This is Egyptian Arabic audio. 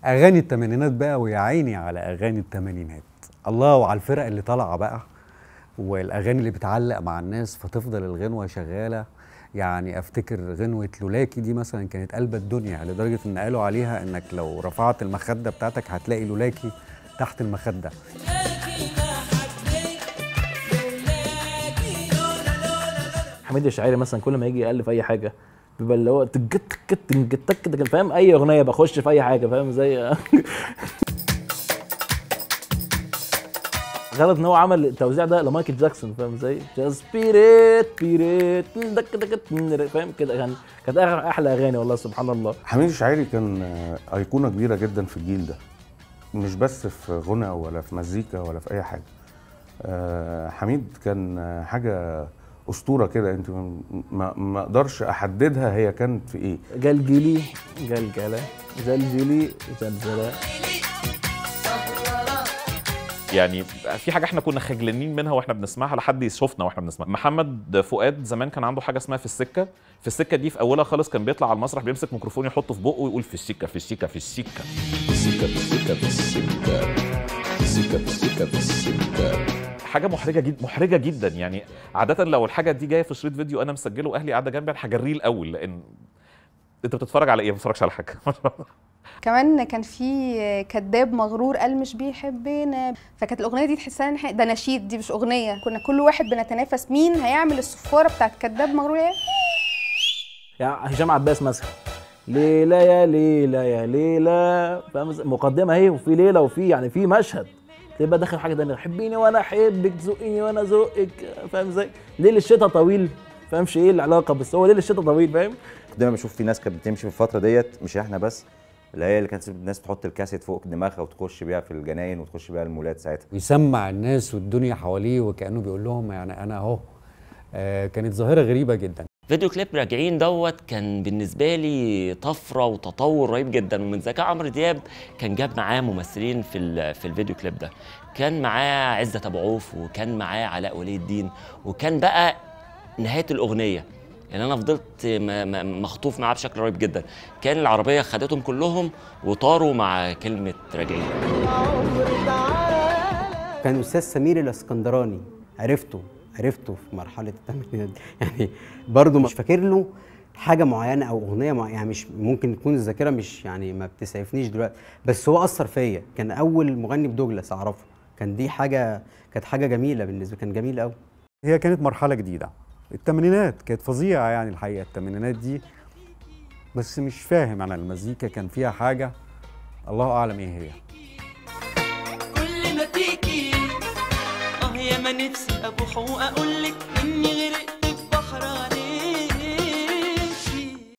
اغاني الثمانينات بقى ويا عيني على اغاني الثمانينات الله وعلى الفرق اللي طالعه بقى والاغاني اللي بتعلق مع الناس فتفضل الغنوه شغاله يعني افتكر غنوه لولاكي دي مثلا كانت قلب الدنيا لدرجه ان قالوا عليها انك لو رفعت المخده بتاعتك هتلاقي لولاكي تحت المخده حميد الشاعري مثلا كل ما يجي يالف اي حاجه بيبقى اللي هو تجت تجت تجت تجت تجت فاهم اي اغنيه بخش في اي حاجه فاهم زي غلط ان هو عمل التوزيع ده لمايكل جاكسون فاهم ازاي؟ جاست بيريت بيريت دك دك فاهم كده كان كانت احلى اغاني والله سبحان الله حميد الشاعري كان آه، ايقونه كبيره جدا في الجيل ده مش بس في غنى ولا في مزيكا ولا في اي حاجه آه، حميد كان آه، حاجه اسطوره كده انت ما- ما ما اقدرش احددها هي كانت في ايه جلجلي جلجله جلجلي زلزله يعني في حاجه احنا كنا خجلانين منها واحنا بنسمعها لحد يشوفنا واحنا بنسمعها محمد فؤاد زمان كان عنده حاجه اسمها في السكه في السكه دي في اولها خالص كان بيطلع على المسرح بيمسك ميكروفون يحطه في بقه ويقول في السكه في السكه في السكه السكة في السكة في السكة السكة في السكة في السكة حاجه محرجه جدا محرجه جدا يعني عاده لو الحاجه دي جايه في شريط فيديو انا مسجله واهلي قاعده جنبي انا هجريه الاول لان انت بتتفرج على ايه ما بتتفرجش على حاجه كمان كان في كذاب مغرور قال مش بيحبنا فكانت الاغنيه دي تحسها ان إحنا- ده نشيد دي مش اغنيه كنا كل واحد بنتنافس مين هيعمل الصفاره بتاعت كذاب مغرور ايه يعني هشام عباس مثلا ليلة يا ليلة يا ليلة فاهم ازاي؟ مقدمة اهي وفي ليلة وفي يعني في مشهد تبقى داخل حاجة تانية حبيني وانا احبك زقيني وانا ازقك فاهم ازاي؟ ليل الشتاء طويل فاهمش ايه العلاقة بس هو ليل الشتاء طويل فاهم؟ دايما بشوف في ناس كانت بتمشي في الفتره ديت مش احنا بس اللي هي اللي كانت الناس تحط الكاسيت فوق دماغها وتخش بيها في الجناين وتخش بيها المولات ساعتها ويسمع الناس والدنيا حواليه وكانه بيقول لهم يعني انا اهو آه كانت ظاهره غريبه جدا فيديو كليب راجعين دوت كان بالنسبه لي طفره وتطور رهيب جدا ومن ذكاء عمرو دياب كان جاب معاه ممثلين في ال- في الفيديو كليب ده كان معاه عزت ابو عوف وكان معاه علاء ولي الدين وكان بقى نهايه الاغنيه يعني انا فضلت م- م- مخطوف معاه بشكل رهيب جدا كان العربيه خدتهم كلهم وطاروا مع كلمه راجعين كان استاذ سمير الاسكندراني عرفته عرفته في مرحله الثمانينات دي. يعني برضه مش فاكر له حاجه معينه او اغنيه معينه يعني مش ممكن تكون الذاكره مش يعني ما بتسعفنيش دلوقتي بس هو اثر فيا كان اول مغني بدوجلاس اعرفه كان دي حاجه كانت حاجه جميله بالنسبه كان جميل قوي هي كانت مرحله جديده الثمانينات كانت فظيعه يعني الحقيقه الثمانينات دي بس مش فاهم انا المزيكا كان فيها حاجه الله اعلم ايه هي كل ما تيجي اه يا ما نفسي ابوح واقول لك اني غرقت